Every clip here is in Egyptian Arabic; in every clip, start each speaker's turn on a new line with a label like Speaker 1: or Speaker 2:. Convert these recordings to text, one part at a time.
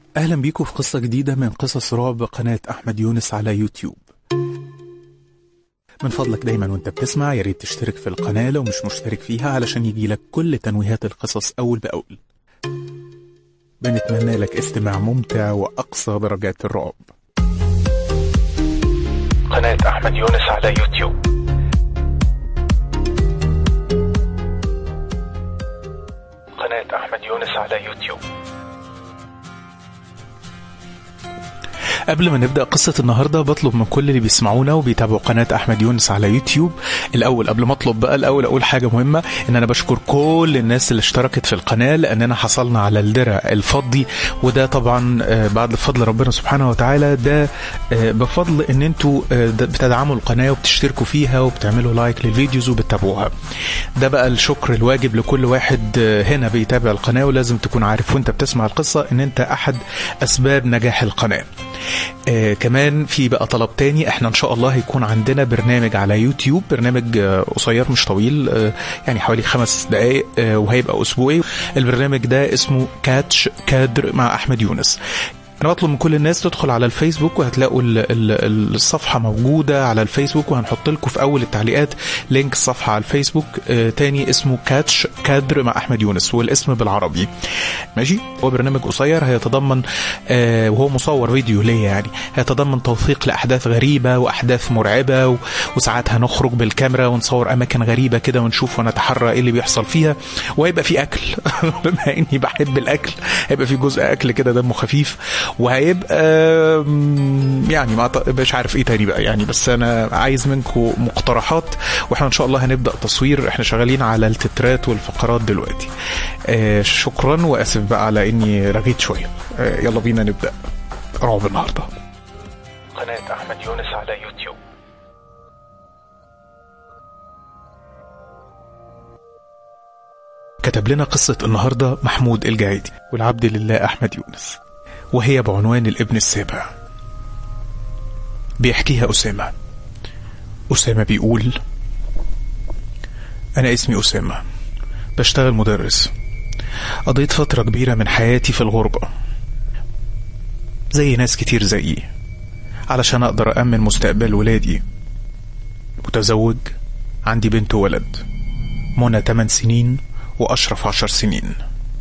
Speaker 1: أهلا بيكم في قصة جديدة من قصص رعب قناة أحمد يونس على يوتيوب من فضلك دايما وانت بتسمع يا ريت تشترك في القناة لو مش مشترك فيها علشان يجيلك كل تنويهات القصص أول بأول بنتمنى لك استماع ممتع وأقصى درجات الرعب قناة أحمد يونس على يوتيوب قناة أحمد يونس على يوتيوب قبل ما نبدا قصه النهارده بطلب من كل اللي بيسمعونا وبيتابعوا قناه احمد يونس على يوتيوب الاول قبل ما اطلب بقى الاول اقول حاجه مهمه ان انا بشكر كل الناس اللي اشتركت في القناه لاننا حصلنا على الدرع الفضي وده طبعا آه، بعد فضل ربنا سبحانه وتعالى ده آه، بفضل ان انتوا آه، ده بتدعموا القناه وبتشتركوا فيها وبتعملوا لايك للفيديوز وبتتابعوها ده بقى الشكر الواجب لكل واحد آه، هنا بيتابع القناه ولازم تكون عارف وانت بتسمع القصه ان انت احد اسباب نجاح القناه آه كمان في بقى طلب تاني احنا ان شاء الله هيكون عندنا برنامج على يوتيوب برنامج آه قصير مش طويل آه يعني حوالي خمس دقائق آه وهيبقى اسبوعي البرنامج ده اسمه كاتش كادر مع احمد يونس انا بطلب من كل الناس تدخل على الفيسبوك وهتلاقوا ال- ال- الصفحه موجوده على الفيسبوك وهنحط لكم في اول التعليقات لينك الصفحه على الفيسبوك آه تاني اسمه كاتش كادر مع احمد يونس والاسم بالعربي ماشي هو برنامج قصير هيتضمن آه وهو مصور فيديو ليا يعني هيتضمن توثيق لاحداث غريبه واحداث مرعبه و... وساعات هنخرج بالكاميرا ونصور اماكن غريبه كده ونشوف ونتحرى ايه اللي بيحصل فيها وهيبقى في اكل بما اني بحب الاكل هيبقى في جزء اكل كده دمه خفيف وهيبقى مم، يعني ما أعت- مش عارف ايه تاني بقى يعني بس انا عايز منكم مقترحات واحنا ان شاء الله هنبدا تصوير احنا شغالين على التترات والفقرات دلوقتي آه شكرا واسف بقى على اني رغيت شويه آه يلا بينا نبدا رعب النهارده قناه احمد يونس على يوتيوب كتب لنا قصة النهاردة محمود الجايدي والعبد لله أحمد يونس وهي بعنوان الابن السابع بيحكيها أسامة أسامة بيقول أنا اسمي أسامة بشتغل مدرس قضيت فترة كبيرة من حياتي في الغربة زي ناس كتير زيي علشان أقدر أأمن مستقبل ولادي متزوج عندي بنت وولد منى 8 سنين وأشرف 10 سنين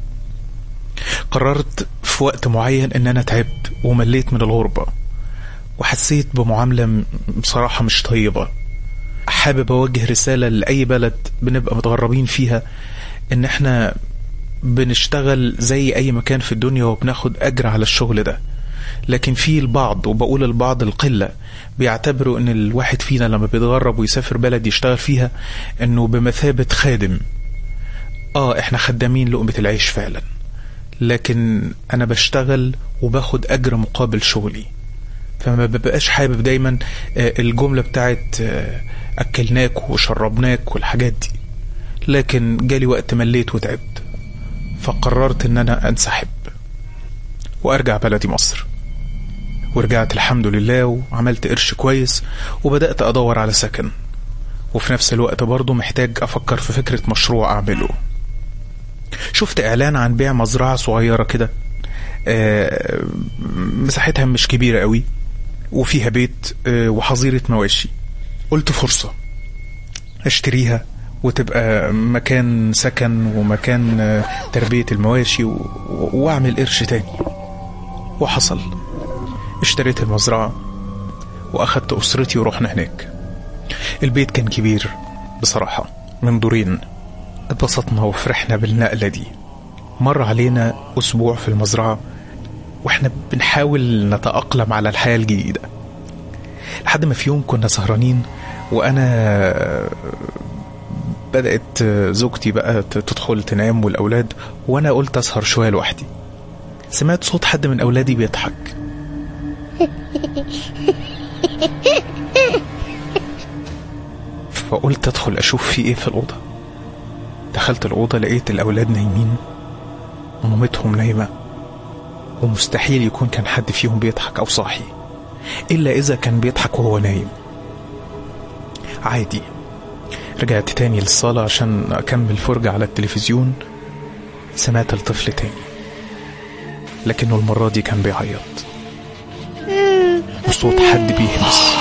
Speaker 1: قررت في وقت معين ان انا تعبت ومليت من الغربة وحسيت بمعاملة م- بصراحة مش طيبة حابب اوجه رسالة لأي بلد بنبقى متغربين فيها ان احنا بنشتغل زي اي مكان في الدنيا وبناخد اجر على الشغل ده لكن في البعض وبقول البعض القلة بيعتبروا ان الواحد فينا لما بيتغرب ويسافر بلد يشتغل فيها انه بمثابة خادم اه احنا خدامين لقمة العيش فعلا لكن انا بشتغل وباخد اجر مقابل شغلي فما ببقاش حابب دايما آه، الجملة بتاعت آه، اكلناك وشربناك والحاجات دي لكن جالي وقت مليت وتعبت فقررت ان انا انسحب وارجع بلدي مصر ورجعت الحمد لله وعملت قرش كويس وبدأت ادور على سكن وفي نفس الوقت برضه محتاج افكر في فكرة مشروع اعمله شفت اعلان عن بيع مزرعة صغيرة كده آه، مساحتها مش كبيرة قوي وفيها بيت آه، وحظيرة مواشي قلت فرصة اشتريها وتبقى مكان سكن ومكان آه، تربية المواشي و- و- واعمل قرش تاني وحصل اشتريت المزرعة واخدت اسرتي ورحنا هناك البيت كان كبير بصراحة من دورين اتبسطنا وفرحنا بالنقلة دي مر علينا أسبوع في المزرعة وإحنا بنحاول نتأقلم على الحياة الجديدة لحد ما في يوم كنا سهرانين وأنا بدأت زوجتي بقى تدخل تنام والأولاد وأنا قلت أسهر شوية لوحدي سمعت صوت حد من أولادي بيضحك فقلت أدخل أشوف في إيه في الأوضة دخلت الأوضة لقيت الأولاد نايمين ومامتهم نايمة ومستحيل يكون كان حد فيهم بيضحك أو صاحي إلا إذا كان بيضحك وهو نايم عادي رجعت تاني للصالة عشان أكمل فرجة على التلفزيون سمعت الطفل تاني لكنه المرة دي كان بيعيط وصوت حد بيهمس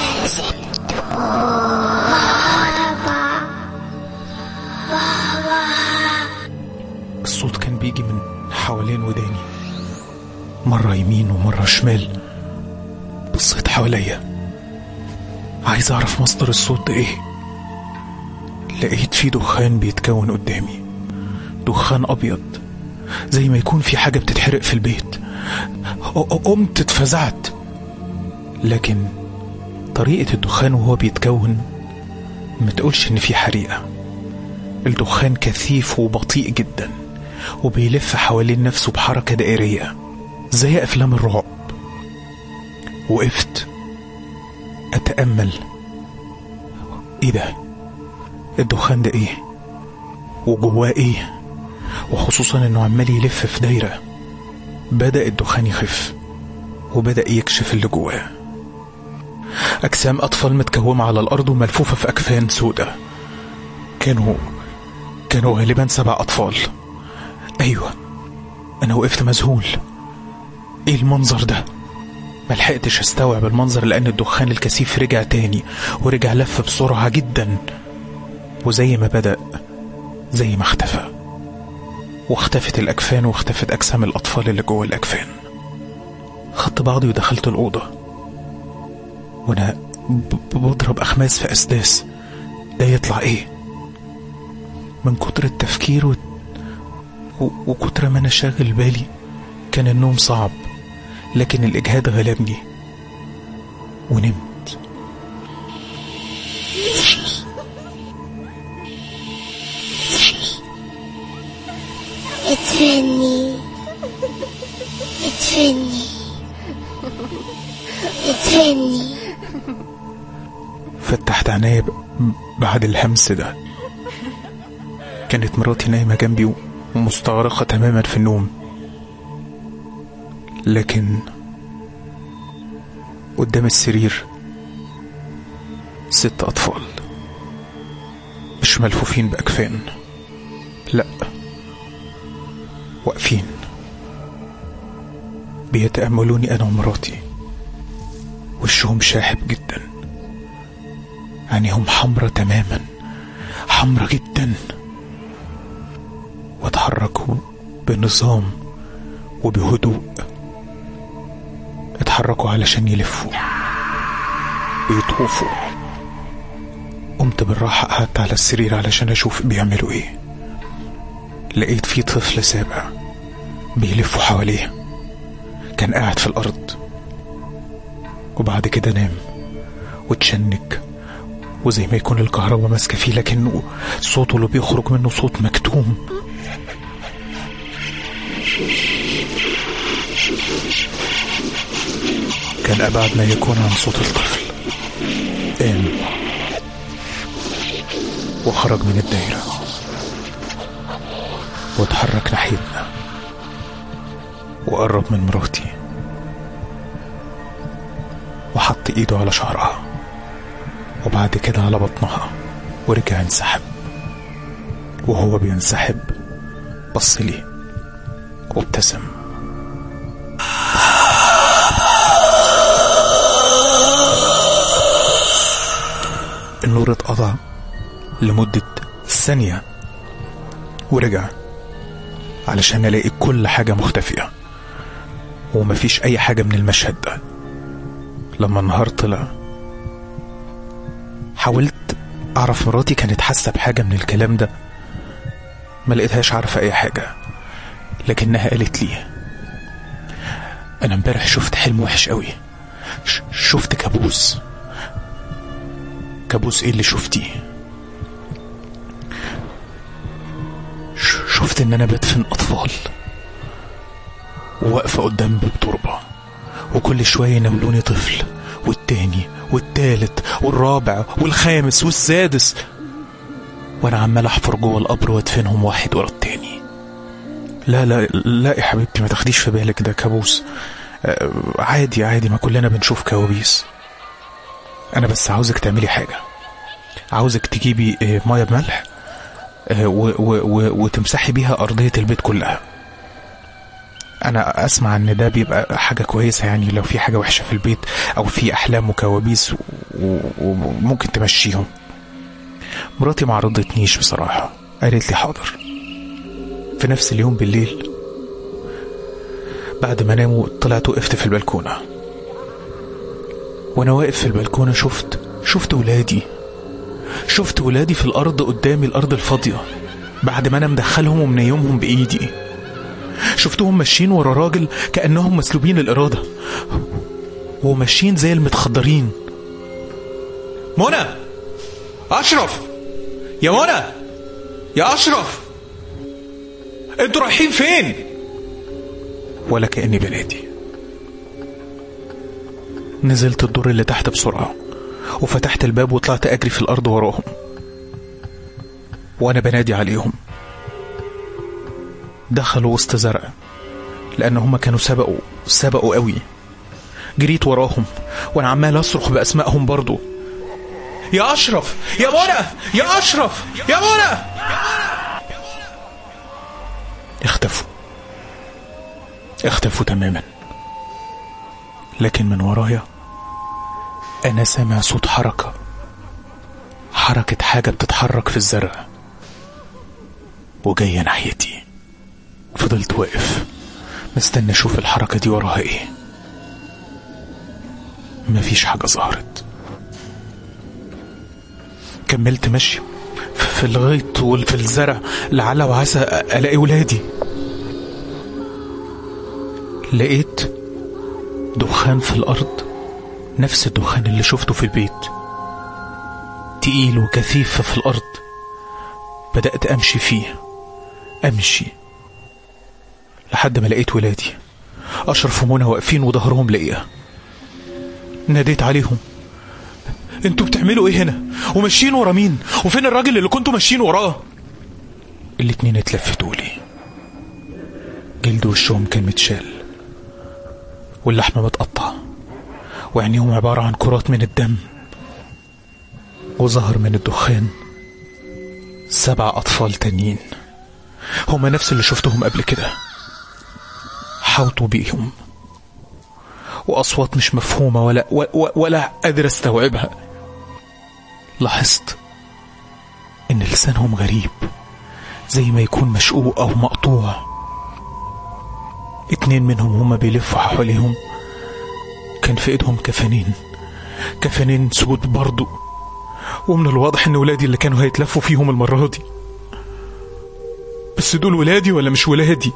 Speaker 1: الصوت كان بيجي من حوالين وداني مرة يمين ومرة شمال بصيت حواليا عايز أعرف مصدر الصوت ده إيه لقيت في دخان بيتكون قدامي دخان أبيض زي ما يكون في حاجة بتتحرق في البيت قمت اتفزعت لكن طريقة الدخان وهو بيتكون ما تقولش إن في حريقة الدخان كثيف وبطيء جدا وبيلف حوالين نفسه بحركة دائرية زي أفلام الرعب وقفت أتأمل إيه ده؟ الدخان ده إيه؟ وجواه إيه؟ وخصوصا إنه عمال يلف في دايرة بدأ الدخان يخف وبدأ يكشف اللي جواه أجسام أطفال متكومة على الأرض وملفوفة في أكفان سودة كانوا كانوا غالبا سبع أطفال أيوة أنا وقفت مذهول إيه المنظر ده؟ ملحقتش استوعب المنظر لأن الدخان الكثيف رجع تاني ورجع لف بسرعة جدا وزي ما بدأ زي ما اختفى واختفت الأكفان واختفت أجسام الأطفال اللي جوه الأكفان خدت بعضي ودخلت الأوضة وأنا بضرب أخماس في أسداس ده يطلع إيه من كتر التفكير و... و... وكتر ما أنا شاغل بالي كان النوم صعب لكن الإجهاد غلبني ونمت
Speaker 2: ادفني ادفني ادفني
Speaker 1: فتحت عينيا بعد الهمس ده كانت مراتي نايمة جنبي ومستغرقة تماما في النوم لكن قدام السرير ست أطفال مش ملفوفين بأكفان لأ واقفين بيتأملوني أنا ومراتي وشهم شاحب جدا عينيهم حمرة تماما حمرة جدا وتحركوا بنظام وبهدوء اتحركوا علشان يلفوا ويطوفوا قمت بالراحة قعدت على السرير علشان أشوف بيعملوا إيه لقيت في طفل سابع بيلفوا حواليه كان قاعد في الأرض وبعد كده نام وتشنك وزي ما يكون الكهرباء ماسكة فيه لكنه صوته اللي بيخرج منه صوت مكتوم كان أبعد ما يكون عن صوت الطفل قام وخرج من الدايرة واتحرك ناحيتنا وقرب من مراتي وحط ايده على شعرها وبعد كده على بطنها ورجع انسحب وهو بينسحب بص لي وابتسم النور اتقطع لمدة ثانية ورجع علشان الاقي كل حاجة مختفية ومفيش اي حاجة من المشهد ده لما النهار طلع حاولت اعرف مراتي كانت حاسة بحاجة من الكلام ده ما لقيتهاش عارفة اي حاجة لكنها قالت لي انا امبارح شفت حلم وحش قوي ش- شفت كابوس كابوس ايه اللي شفتيه ش- شفت ان انا بدفن اطفال وواقفة قدام باب تربة وكل شوية يناولوني طفل والتاني والتالت والرابع والخامس والسادس وانا عمال احفر جوه القبر وادفنهم واحد ورا التاني لا لا لا يا حبيبتي ما تاخديش في بالك ده كابوس آه، عادي عادي ما كلنا بنشوف كوابيس انا بس عاوزك تعملي حاجة عاوزك تجيبي آه، مية بملح آه، و- و- و- وتمسحي بيها أرضية البيت كلها انا اسمع ان ده بيبقى حاجه كويسه يعني لو في حاجه وحشه في البيت او في احلام وكوابيس وممكن تمشيهم مراتي ما عرضتنيش بصراحه قالت لي حاضر في نفس اليوم بالليل بعد ما ناموا طلعت وقفت في البلكونه وانا واقف في البلكونه شفت شفت ولادي شفت ولادي في الارض قدامي الارض الفاضيه بعد ما انا مدخلهم ومنيمهم بايدي شفتهم ماشيين ورا راجل كانهم مسلوبين الاراده وماشيين زي المتخدرين منى اشرف يا منى يا اشرف انتوا رايحين فين ولا كاني بنادي نزلت الدور اللي تحت بسرعه وفتحت الباب وطلعت اجري في الارض وراهم وانا بنادي عليهم دخلوا وسط زرع لان هم كانوا سبقوا سبقوا قوي جريت وراهم وانا عمال اصرخ باسمائهم برضو يا اشرف يا منى يا اشرف يا منى اختفوا اختفوا تماما لكن من ورايا انا سامع صوت حركه حركه حاجه بتتحرك في الزرع وجايه ناحيتي فضلت واقف مستني اشوف الحركه دي وراها ايه مفيش حاجه ظهرت كملت مشي في الغيط وفي الزرع لعل وعسى الاقي ولادي لقيت دخان في الارض نفس الدخان اللي شفته في البيت تقيل وكثيف في الارض بدات امشي فيه امشي لحد ما لقيت ولادي اشرف ومنى واقفين وظهرهم ليا ناديت عليهم انتوا بتعملوا ايه هنا وماشيين ورا مين وفين الراجل اللي كنتوا ماشيين وراه الاتنين اتلفتوا لي جلد وشهم كان متشال واللحم متقطع وعينيهم عبارة عن كرات من الدم وظهر من الدخان سبع أطفال تانيين هما نفس اللي شفتهم قبل كده حاوطوا بيهم وأصوات مش مفهومة ولا ولا قادر استوعبها لاحظت إن لسانهم غريب زي ما يكون مشقوق أو مقطوع اتنين منهم هما بيلفوا حواليهم كان في ايدهم كفانين كفانين سود برضو ومن الواضح ان ولادي اللي كانوا هيتلفوا فيهم المرة دي بس دول ولادي ولا مش ولادي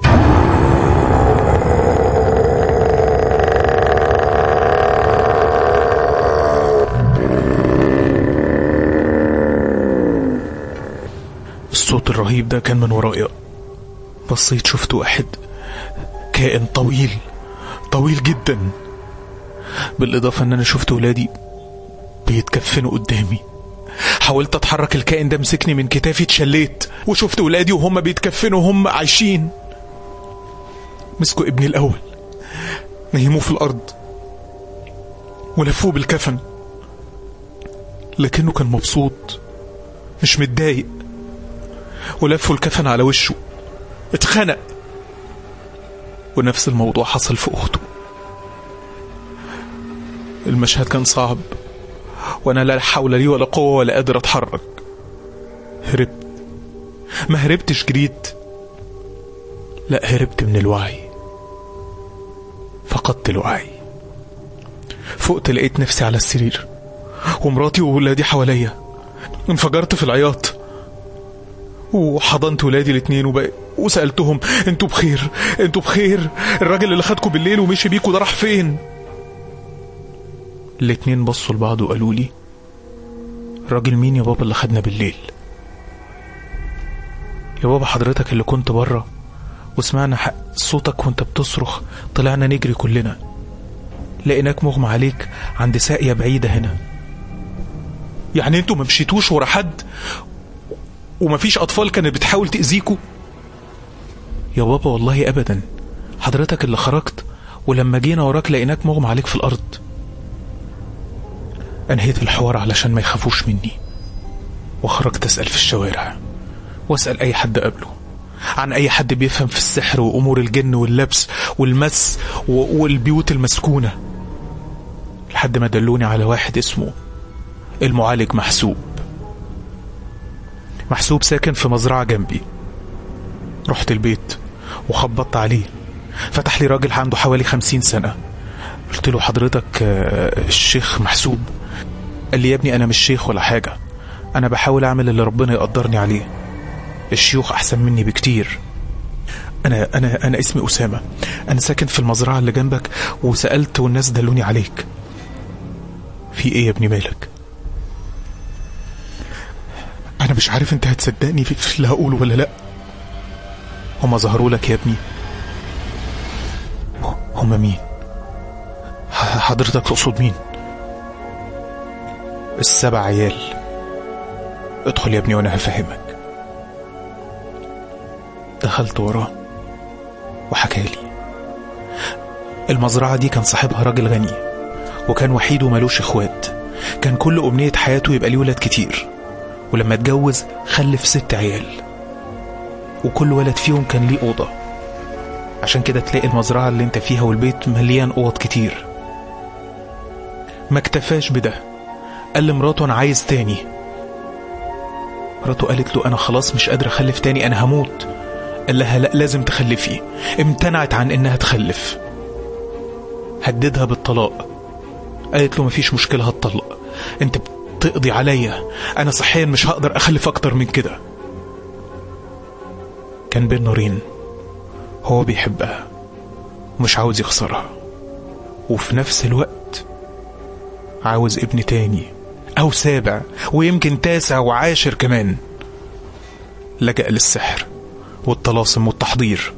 Speaker 1: الصوت الرهيب ده كان من ورايا بصيت شفت واحد كائن طويل طويل جدا بالإضافة إن أنا شفت ولادي بيتكفنوا قدامي حاولت أتحرك الكائن ده مسكني من كتافي اتشليت وشفت ولادي وهم بيتكفنوا وهم عايشين مسكوا ابني الأول نيموه في الأرض ولفوه بالكفن لكنه كان مبسوط مش متضايق ولفوا الكفن على وشه اتخنق ونفس الموضوع حصل في أخته المشهد كان صعب وانا لا حول لي ولا قوه ولا قادر اتحرك هربت ما هربتش جريت لا هربت من الوعي فقدت الوعي فقت لقيت نفسي على السرير ومراتي وولادي حواليا انفجرت في العياط وحضنت ولادي الاتنين وبقى وسألتهم انتوا بخير انتوا بخير الراجل اللي خدكم بالليل ومشي بيكوا ده راح فين الاتنين بصوا لبعض وقالوا لي راجل مين يا بابا اللي خدنا بالليل يا بابا حضرتك اللي كنت بره وسمعنا صوتك وانت بتصرخ طلعنا نجري كلنا لقيناك مغمى عليك عند ساقية بعيدة هنا يعني انتوا ما مشيتوش ورا حد ومفيش اطفال كانت بتحاول تأذيكوا يا بابا والله ابدا حضرتك اللي خرجت ولما جينا وراك لقيناك مغمى عليك في الارض أنهيت الحوار علشان ما يخافوش مني وخرجت أسأل في الشوارع وأسأل أي حد قبله عن أي حد بيفهم في السحر وأمور الجن واللبس والمس والبيوت المسكونة لحد ما دلوني على واحد اسمه المعالج محسوب محسوب ساكن في مزرعة جنبي رحت البيت وخبطت عليه فتح لي راجل عنده حوالي خمسين سنة قلت له حضرتك الشيخ محسوب قال لي يا ابني أنا مش شيخ ولا حاجة أنا بحاول أعمل اللي ربنا يقدرني عليه الشيوخ أحسن مني بكتير أنا أنا أنا اسمي أسامة أنا ساكن في المزرعة اللي جنبك وسألت والناس دلوني عليك في إيه يا ابني مالك؟ أنا مش عارف أنت هتصدقني في اللي هقوله ولا لأ هما ظهروا لك يا ابني هما مين؟ حضرتك تقصد مين؟ السبع عيال ادخل يا ابني وانا هفهمك دخلت وراه وحكالي المزرعة دي كان صاحبها راجل غني وكان وحيد ومالوش اخوات كان كل أمنية حياته يبقى ليه ولاد كتير ولما اتجوز خلف ست عيال وكل ولد فيهم كان ليه أوضة عشان كده تلاقي المزرعة اللي انت فيها والبيت مليان أوض كتير ما اكتفاش بده قال لمراته أنا عايز تاني مراته قالت له أنا خلاص مش قادرة أخلف تاني أنا هموت قال لها لا لازم تخلفي امتنعت عن إنها تخلف هددها بالطلاق قالت له مفيش مشكلة هتطلق انت بتقضي عليا أنا صحيا مش هقدر أخلف أكتر من كده كان بين نارين هو بيحبها ومش عاوز يخسرها وفي نفس الوقت عاوز ابن تاني أو سابع ويمكن تاسع وعاشر كمان لجأ للسحر والطلاسم والتحضير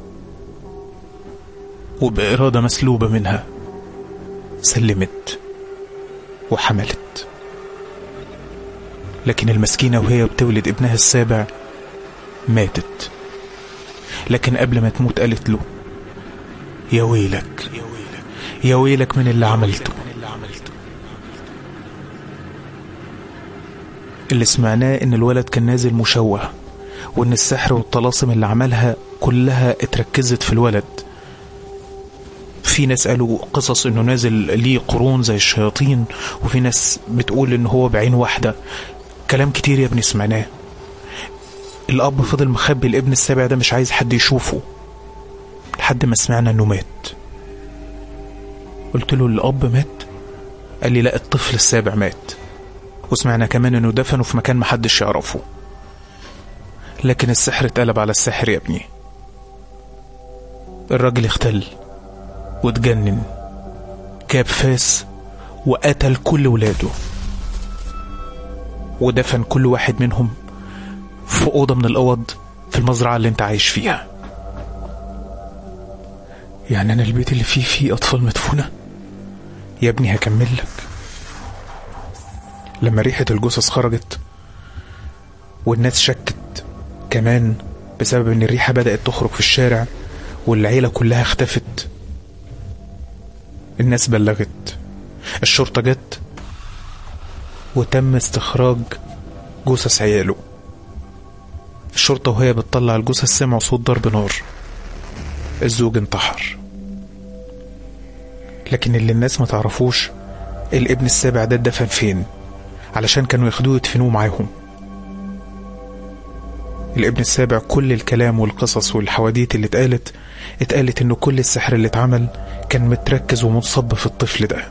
Speaker 1: وبإرادة مسلوبة منها سلمت وحملت لكن المسكينة وهي بتولد ابنها السابع ماتت لكن قبل ما تموت قالت له يا ويلك يا ويلك من اللي عملته اللي سمعناه ان الولد كان نازل مشوه وان السحر والطلاسم اللي عملها كلها اتركزت في الولد في ناس قالوا قصص انه نازل ليه قرون زي الشياطين وفي ناس بتقول ان هو بعين واحده كلام كتير يا ابني سمعناه الاب فضل مخبي الابن السابع ده مش عايز حد يشوفه لحد ما سمعنا انه مات قلت له الاب مات قال لي لا الطفل السابع مات وسمعنا كمان انه دفنه في مكان محدش يعرفه لكن السحر اتقلب على السحر يا ابني الراجل اختل واتجنن جاب فاس وقتل كل ولاده ودفن كل واحد منهم في أوضة من الأوض في المزرعة اللي انت عايش فيها يعني أنا البيت اللي فيه فيه أطفال مدفونة يا ابني هكمل لك لما ريحة الجثث خرجت والناس شكت كمان بسبب ان الريحة بدأت تخرج في الشارع والعيلة كلها اختفت الناس بلغت الشرطة جت وتم استخراج جثث عياله الشرطة وهي بتطلع الجثث سمعوا صوت ضرب نار الزوج انتحر لكن اللي الناس ما تعرفوش الابن السابع ده اتدفن فين علشان كانوا ياخدوه يدفنوه معاهم الابن السابع كل الكلام والقصص والحواديت اللي اتقالت اتقالت انه كل السحر اللي اتعمل كان متركز ومنصب في الطفل ده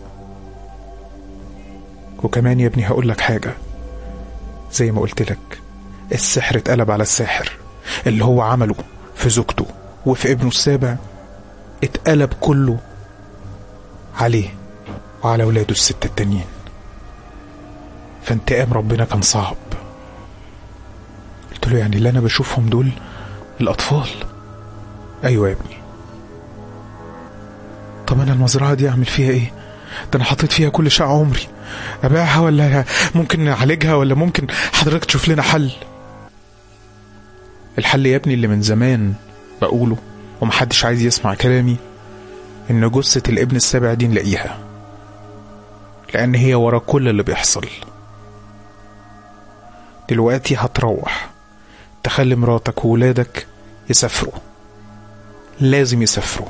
Speaker 1: وكمان يا ابني هقول لك حاجة زي ما قلت لك السحر اتقلب على الساحر اللي هو عمله في زوجته وفي ابنه السابع اتقلب كله عليه وعلى ولاده الست التانيين فانتقام ربنا كان صعب قلت له يعني اللي انا بشوفهم دول الاطفال ايوه يا ابني طب انا المزرعه دي اعمل فيها ايه ده انا حطيت فيها كل شقة عمري ابيعها ولا ممكن نعالجها ولا ممكن حضرتك تشوف لنا حل الحل يا ابني اللي من زمان بقوله ومحدش عايز يسمع كلامي ان جثة الابن السابع دي نلاقيها لان هي ورا كل اللي بيحصل دلوقتي هتروح تخلي مراتك وولادك يسافروا لازم يسافروا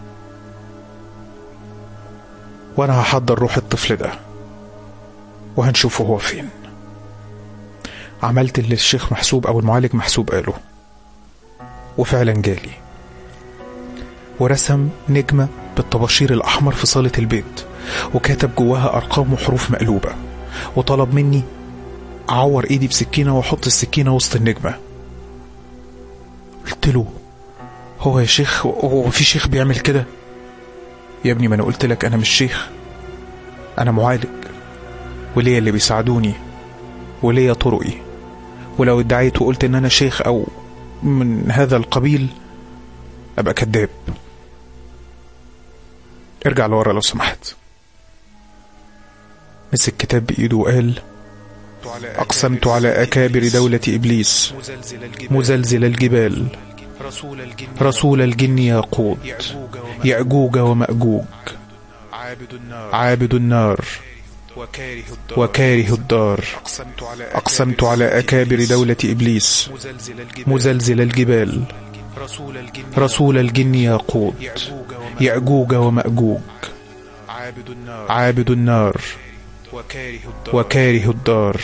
Speaker 1: وانا هحضر روح الطفل ده وهنشوفه هو فين عملت اللي الشيخ محسوب او المعالج محسوب قاله وفعلا جالي ورسم نجمة بالطباشير الأحمر في صالة البيت وكاتب جواها أرقام وحروف مقلوبة وطلب مني أعور إيدي بسكينة وأحط السكينة وسط النجمة قلت له هو يا شيخ هو في شيخ بيعمل كده يا ابني ما أنا قلت لك أنا مش شيخ أنا معالج وليا اللي بيساعدوني وليا طرقي ولو ادعيت وقلت إن أنا شيخ أو من هذا القبيل أبقى كذاب ارجع لورا لو سمحت مسك كتاب بإيده وقال أقسمت على أكابر دولة إبليس مزلزل الجبال رسول الجن يقود يأجوج ومأجوج عابد النار وكاره الدار أقسمت على أكابر دولة إبليس مزلزل الجبال رسول الجن يقود يأجوج ومأجوج عابد النار وكاره الدار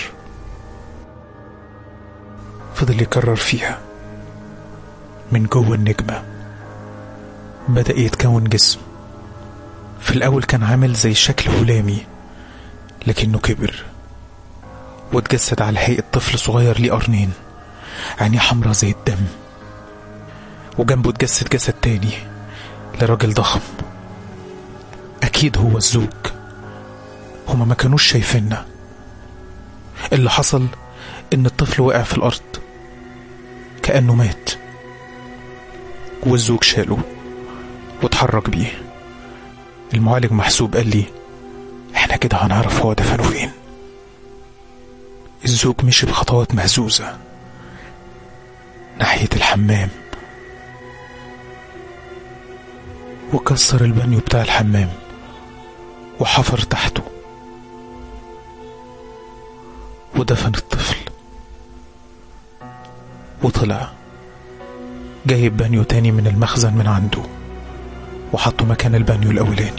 Speaker 1: فضل يكرر فيها من جوه النجمة بدأ يتكون جسم في الأول كان عامل زي شكل هلامي لكنه كبر واتجسد على هيئة طفل صغير ليه قرنين عينيه حمرا زي الدم وجنبه اتجسد جسد تاني لراجل ضخم أكيد هو الزوج هما ما كانوش شايفيننا اللي حصل إن الطفل وقع في الأرض كأنه مات والزوج شاله واتحرك بيه المعالج محسوب قال لي احنا كده هنعرف هو دفنه فين الزوج مشي بخطوات مهزوزة ناحية الحمام وكسر البانيو بتاع الحمام وحفر تحته ودفن الطفل وطلع جايب بانيو تاني من المخزن من عنده وحطه مكان البانيو الأولاني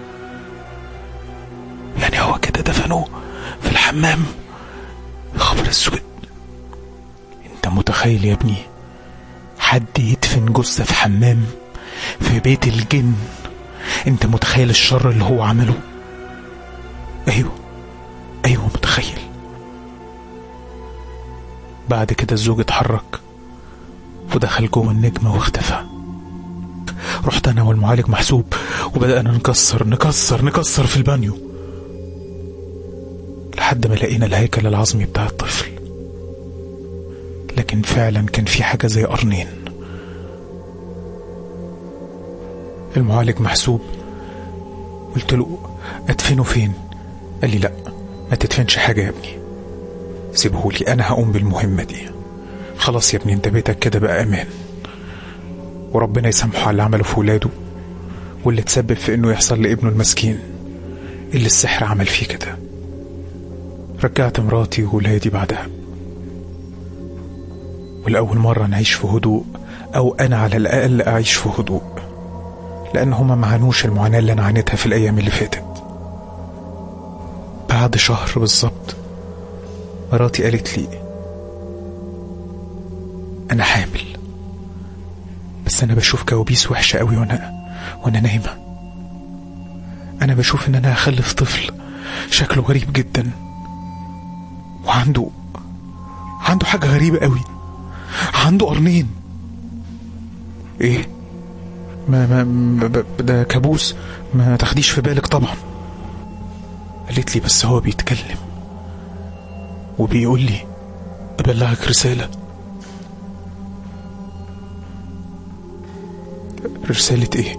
Speaker 1: يعني هو كده دفنوه في الحمام خبر اسود انت متخيل يا ابني حد يدفن جثة في حمام في بيت الجن انت متخيل الشر اللي هو عمله ايوه ايوه متخيل بعد كده الزوج اتحرك ودخل جوه النجمة واختفى رحت انا والمعالج محسوب وبدأنا نكسر نكسر نكسر في البانيو لحد ما لقينا الهيكل العظمي بتاع الطفل لكن فعلا كان في حاجة زي قرنين المعالج محسوب قلت له ادفنه فين قال لي لا ما تدفنش حاجة يا ابني سيبهولي انا هقوم بالمهمة دي خلاص يا ابني انت بيتك كده بقى امان وربنا يسامحه على اللي عمله في ولاده واللي تسبب في انه يحصل لابنه المسكين اللي السحر عمل فيه كده رجعت مراتي وولادي بعدها والأول مرة نعيش في هدوء أو أنا على الأقل أعيش في هدوء لأن هما معانوش المعاناة اللي أنا عانيتها في الأيام اللي فاتت بعد شهر بالظبط مراتي قالت لي أنا حامل بس أنا بشوف كوابيس وحشة قوي وأنا وأنا نايمة أنا بشوف إن أنا هخلف طفل شكله غريب جدا وعنده عنده حاجة غريبة قوي عنده قرنين ايه ما ما ما- ده كابوس ما تاخديش في بالك طبعا قالت لي بس هو بيتكلم وبيقول لي ابلغك رسالة رسالة ايه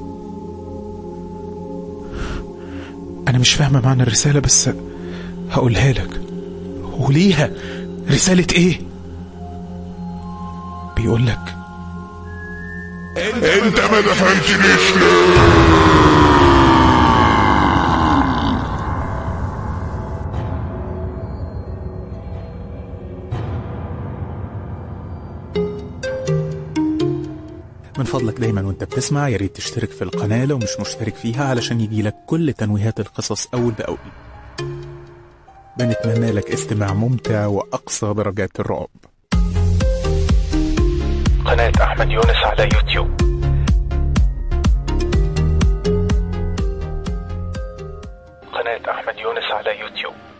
Speaker 1: انا مش فاهمة معنى الرسالة بس هقولها لك وليها رسالة ايه بيقول لك
Speaker 2: انت ما دفنتنيش ليه
Speaker 1: وانت بتسمع يا ريت تشترك في القناة لو مش مشترك فيها علشان يجيلك كل تنويهات القصص أول بأول بنتمنى لك استماع ممتع وأقصى درجات الرعب قناة أحمد يونس على يوتيوب قناة أحمد يونس على يوتيوب